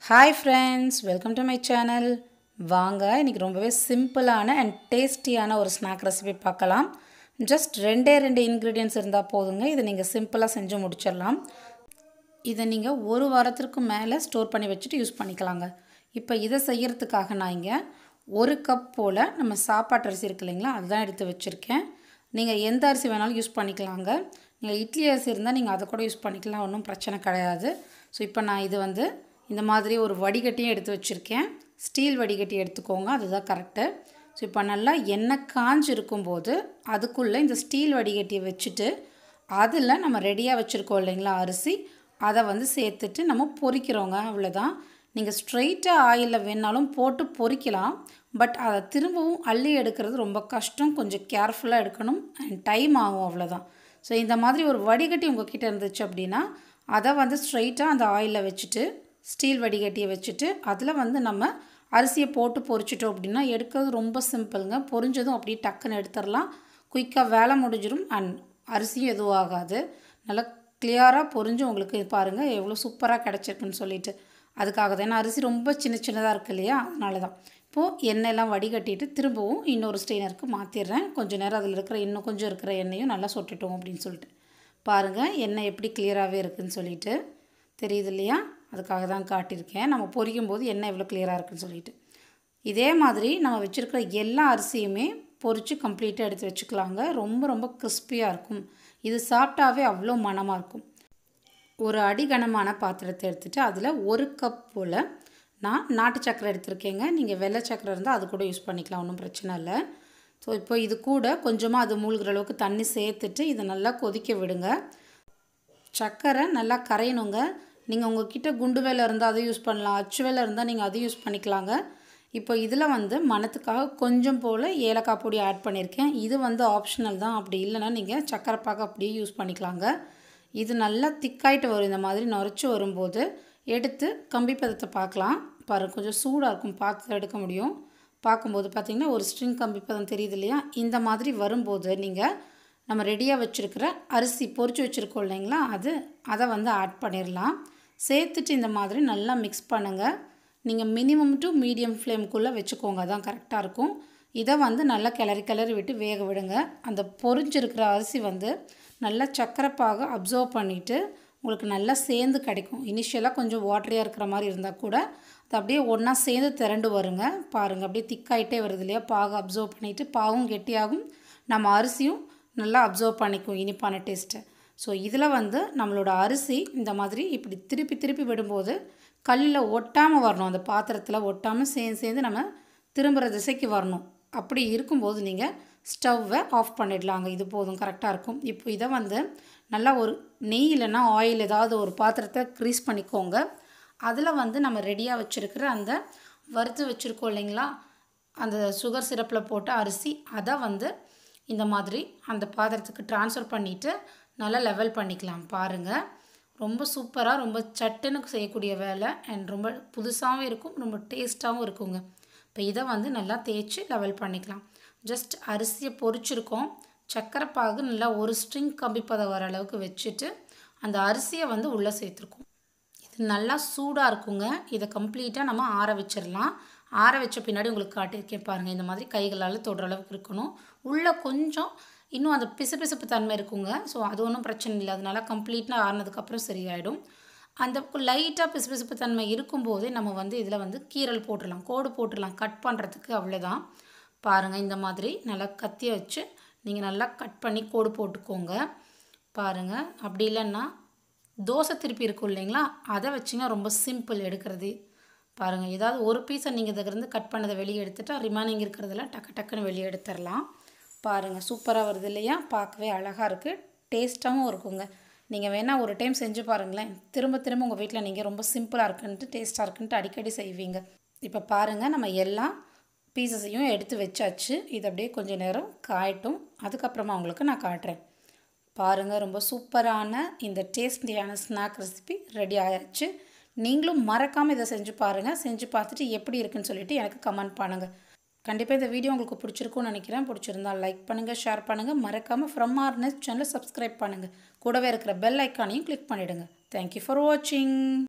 hi friends welcome to my channel வாங்க இன்றைக்கி ரொம்பவே சிம்பிளான அண்ட் டேஸ்டியான ஒரு ஸ்நாக் ரெசிபி பார்க்கலாம் ஜஸ்ட் ரெண்டே ரெண்டு இன்க்ரீடியன்ஸ் இருந்தால் போதுங்க இதை நீங்கள் சிம்பிளாக செஞ்சு முடிச்சிடலாம் இதை நீங்கள் ஒரு வாரத்திற்கு மேலே ஸ்டோர் பண்ணி வச்சுட்டு யூஸ் பண்ணிக்கலாங்க இப்போ இதை செய்கிறதுக்காக நான் இங்கே ஒரு கப் போல் நம்ம சாப்பாட்டு அரிசி இருக்கு இல்லைங்களா அதுதான் எடுத்து வச்சுருக்கேன் நீங்கள் எந்த அரிசி வேணாலும் யூஸ் பண்ணிக்கலாங்க நீங்கள் இட்லி அரிசி இருந்தால் நீங்கள் அதை கூட யூஸ் பண்ணிக்கலாம் ஒன்றும் பிரச்சனை கிடையாது ஸோ இப்போ நான் இது வந்து இந்த மாதிரி ஒரு வடிகட்டியும் எடுத்து வச்சுருக்கேன் ஸ்டீல் வடிகட்டி எடுத்துக்கோங்க அதுதான் கரெக்டு ஸோ இப்போ நல்லா எண்ணெய் காஞ்சு இருக்கும்போது அதுக்குள்ளே இந்த ஸ்டீல் வடிகட்டியை வச்சுட்டு அதில் நம்ம ரெடியாக வச்சுருக்கோம் இல்லைங்களா அரிசி அதை வந்து சேர்த்துட்டு நம்ம பொரிக்கிறோங்க அவ்வளோதான் நீங்கள் ஸ்ட்ரைட்டாக ஆயிலில் வேணாலும் போட்டு பொரிக்கலாம் பட் அதை திரும்பவும் அள்ளி எடுக்கிறது ரொம்ப கஷ்டம் கொஞ்சம் கேர்ஃபுல்லாக எடுக்கணும் அண்ட் டைம் ஆகும் அவ்வளோதான் ஸோ இந்த மாதிரி ஒரு வடிகட்டி உங்ககிட்ட இருந்துச்சு அப்படின்னா அதை வந்து ஸ்ட்ரைட்டாக அந்த ஆயிலில் வச்சுட்டு ஸ்டீல் வடிகட்டியை வச்சுட்டு அதில் வந்து நம்ம அரிசியை போட்டு பொரிச்சிட்டோம் அப்படின்னா எடுக்கிறது ரொம்ப சிம்பிளுங்க பொரிஞ்சதும் அப்படியே டக்குன்னு எடுத்துடலாம் குயிக்காக வேலை முடிஞ்சிடும் அண்ட் அரிசியும் எதுவும் ஆகாது நல்லா கிளியராக பொரிஞ்சு உங்களுக்கு பாருங்கள் எவ்வளோ சூப்பராக கிடச்சிருக்குன்னு சொல்லிட்டு அதுக்காக தான் ஏன்னா அரிசி ரொம்ப சின்ன சின்னதாக இருக்கு இல்லையா அதனால தான் இப்போது எண்ணெயெல்லாம் வடிகட்டிட்டு திரும்பவும் இன்னொரு ஸ்டெயினருக்கு மாற்றிடுறேன் கொஞ்சம் நேரம் அதில் இருக்கிற இன்னும் கொஞ்சம் இருக்கிற எண்ணெயும் நல்லா சொட்டுட்டோம் அப்படின்னு சொல்லிட்டு பாருங்கள் எண்ணெய் எப்படி கிளியராகவே இருக்குதுன்னு சொல்லிட்டு தெரியுது இல்லையா அதுக்காக தான் காட்டியிருக்கேன் நம்ம பொரிக்கும் போது எண்ணெய் எவ்வளோ கிளியராக இருக்குன்னு சொல்லிட்டு இதே மாதிரி நம்ம வச்சுருக்கிற எல்லா அரிசியுமே பொரித்து கம்ப்ளீட்டாக எடுத்து வச்சுக்கலாங்க ரொம்ப ரொம்ப கிறிஸ்பியாக இருக்கும் இது சாப்பிட்டாவே அவ்வளோ மனமாக இருக்கும் ஒரு அடிகனமான பாத்திரத்தை எடுத்துகிட்டு அதில் ஒரு கப் போல் நான் நாட்டு சக்கரை எடுத்திருக்கேங்க நீங்கள் வெள்ளை சக்கரை இருந்தால் அது கூட யூஸ் பண்ணிக்கலாம் ஒன்றும் பிரச்சனை இல்லை ஸோ இப்போ இது கூட கொஞ்சமாக அது மூழ்கிற அளவுக்கு தண்ணி சேர்த்துட்டு இதை நல்லா கொதிக்க விடுங்க சக்கரை நல்லா கரையணுங்க நீங்கள் உங்ககிட்ட குண்டு வேலை இருந்தால் அதை யூஸ் பண்ணலாம் அச்சு வேலை இருந்தால் நீங்கள் அதை யூஸ் பண்ணிக்கலாங்க இப்போ இதில் வந்து மனத்துக்காக கொஞ்சம் போல் ஏலக்காய் பொடி ஆட் பண்ணியிருக்கேன் இது வந்து ஆப்ஷனல் தான் அப்படி இல்லைன்னா நீங்கள் சக்கரை பாக்கு அப்படியே யூஸ் பண்ணிக்கலாங்க இது நல்லா திக்காயிட்டு வரும் இந்த மாதிரி நுரைச்சி வரும்போது எடுத்து கம்பி பதத்தை பார்க்கலாம் பாருங்கள் கொஞ்சம் சூடாக இருக்கும் பார்த்து எடுக்க முடியும் பார்க்கும்போது பார்த்திங்கன்னா ஒரு ஸ்ட்ரிங் கம்பி பதம் தெரியுது இல்லையா இந்த மாதிரி வரும்போது நீங்கள் நம்ம ரெடியாக வச்சுருக்கிற அரிசி பொறிச்சு வச்சுருக்கோம் இல்லைங்களா அது அதை வந்து ஆட் பண்ணிடலாம் சேர்த்துட்டு இந்த மாதிரி நல்லா மிக்ஸ் பண்ணுங்கள் நீங்கள் மினிமம் டு மீடியம் ஃப்ளேமுக்குள்ளே வச்சுக்கோங்க அதான் கரெக்டாக இருக்கும் இதை வந்து நல்லா கிளறி கிளறி விட்டு வேக விடுங்க அந்த பொறிஞ்சிருக்கிற அரிசி வந்து நல்லா சக்கரைப்பாக அப்சர்வ் பண்ணிவிட்டு உங்களுக்கு நல்லா சேர்ந்து கிடைக்கும் இனிஷியலாக கொஞ்சம் வாட்டரியாக இருக்கிற மாதிரி இருந்தால் கூட அது அப்படியே ஒன்றா சேர்ந்து திரண்டு வருங்க பாருங்கள் அப்படியே திக்காயிட்டே வருது இல்லையா பாகு அப்சர்வ் பண்ணிவிட்டு பாகும் கெட்டியாகும் நம்ம அரிசியும் நல்லா அப்சர்வ் பண்ணிக்கும் இனிப்பான டேஸ்ட்டை ஸோ இதில் வந்து நம்மளோட அரிசி இந்த மாதிரி இப்படி திருப்பி திருப்பி விடும்போது கல்லில் ஒட்டாமல் வரணும் அந்த பாத்திரத்தில் ஒட்டாமல் சேர்ந்து சேர்ந்து நம்ம திரும்புகிற திசைக்கு வரணும் அப்படி இருக்கும்போது நீங்கள் ஸ்டவ்வை ஆஃப் பண்ணிடலாங்க இது போதும் கரெக்டாக இருக்கும் இப்போ இதை வந்து நல்லா ஒரு நெய் இல்லைன்னா ஆயில் ஏதாவது ஒரு பாத்திரத்தை க்ரீஸ் பண்ணிக்கோங்க அதில் வந்து நம்ம ரெடியாக வச்சுருக்கிற அந்த வறுத்து வச்சுருக்கோம் இல்லைங்களா அந்த சுகர் சிரப்பில் போட்ட அரிசி அதை வந்து இந்த மாதிரி அந்த பாத்திரத்துக்கு ட்ரான்ஸ்ஃபர் பண்ணிவிட்டு நல்லா லெவல் பண்ணிக்கலாம் பாருங்கள் ரொம்ப சூப்பராக ரொம்ப சட்டுன்னு செய்யக்கூடிய வேலை அண்ட் ரொம்ப புதுசாகவும் இருக்கும் ரொம்ப டேஸ்ட்டாகவும் இருக்குங்க இப்போ இதை வந்து நல்லா தேய்ச்சி லெவல் பண்ணிக்கலாம் ஜஸ்ட் அரிசியை பொரிச்சிருக்கோம் சக்கரை பாகு நல்லா ஒரு ஸ்ட்ரிங் கம்பிப்பதம் வர அளவுக்கு வச்சுட்டு அந்த அரிசியை வந்து உள்ளே சேர்த்துருக்கோம் இது நல்லா சூடாக இருக்குங்க இதை கம்ப்ளீட்டாக நம்ம ஆற வச்சிடலாம் ஆற வச்ச பின்னாடி உங்களுக்கு காட்டியிருக்கேன் பாருங்கள் இந்த மாதிரி கைகளால் தொடுற அளவுக்கு இருக்கணும் உள்ளே கொஞ்சம் இன்னும் அந்த பிசுபிசுப்பு தன்மை இருக்குங்க ஸோ அது ஒன்றும் பிரச்சனை இல்லை அதனால கம்ப்ளீட்டாக ஆறினதுக்கப்புறம் சரியாயிடும் அந்த லைட்டாக பிசுபிசுப்பு தன்மை இருக்கும்போதே நம்ம வந்து இதில் வந்து கீரல் போட்டுடலாம் கோடு போட்டுடலாம் கட் பண்ணுறதுக்கு அவ்வளோதான் பாருங்கள் இந்த மாதிரி நல்லா கத்தியை வச்சு நீங்கள் நல்லா கட் பண்ணி கோடு போட்டுக்கோங்க பாருங்கள் அப்படி இல்லைன்னா தோசை திருப்பி இருக்கும் இல்லைங்களா அதை வச்சிங்கன்னா ரொம்ப சிம்பிள் எடுக்கிறது பாருங்கள் ஏதாவது ஒரு பீஸை நீங்கள் இதிலிருந்து கட் பண்ணதை வெளியே எடுத்துட்டா ரிமைனிங் இருக்கிறதெல்லாம் டக்கு டக்குன்னு வெளியே எடுத்துடலாம் பாருங்கள் சூப்பராக வருது இல்லையா பார்க்கவே அழகாக இருக்குது டேஸ்ட்டாகவும் இருக்குங்க நீங்கள் வேணால் ஒரு டைம் செஞ்சு பாருங்களேன் திரும்ப திரும்ப உங்கள் வீட்டில் நீங்கள் ரொம்ப சிம்பிளாக இருக்குன்ட்டு டேஸ்ட்டாக இருக்குன்ட்டு அடிக்கடி செய்வீங்க இப்போ பாருங்கள் நம்ம எல்லா பீசஸையும் எடுத்து வச்சாச்சு இது அப்படியே கொஞ்சம் நேரம் காயட்டும் அதுக்கப்புறமா உங்களுக்கு நான் காட்டுறேன் பாருங்கள் ரொம்ப சூப்பரான இந்த டேஸ்டியான ஸ்நாக் ரெசிபி ரெடி ஆயாச்சு நீங்களும் மறக்காமல் இதை செஞ்சு பாருங்கள் செஞ்சு பார்த்துட்டு எப்படி இருக்குன்னு சொல்லிட்டு எனக்கு கமெண்ட் பண்ணுங்கள் கண்டிப்பாக இந்த வீடியோ உங்களுக்கு பிடிச்சிருக்கும்னு நினைக்கிறேன் பிடிச்சிருந்தா லைக் பண்ணுங்கள் ஷேர் பண்ணுங்கள் மறக்காமல் ஃப்ரம் ஆர்னஸ் சேனலை சப்ஸ்கிரைப் பண்ணுங்கள் கூடவே இருக்கிற பெல் ஐக்கானையும் கிளிக் பண்ணிவிடுங்க தேங்க்யூ ஃபார் வாட்சிங்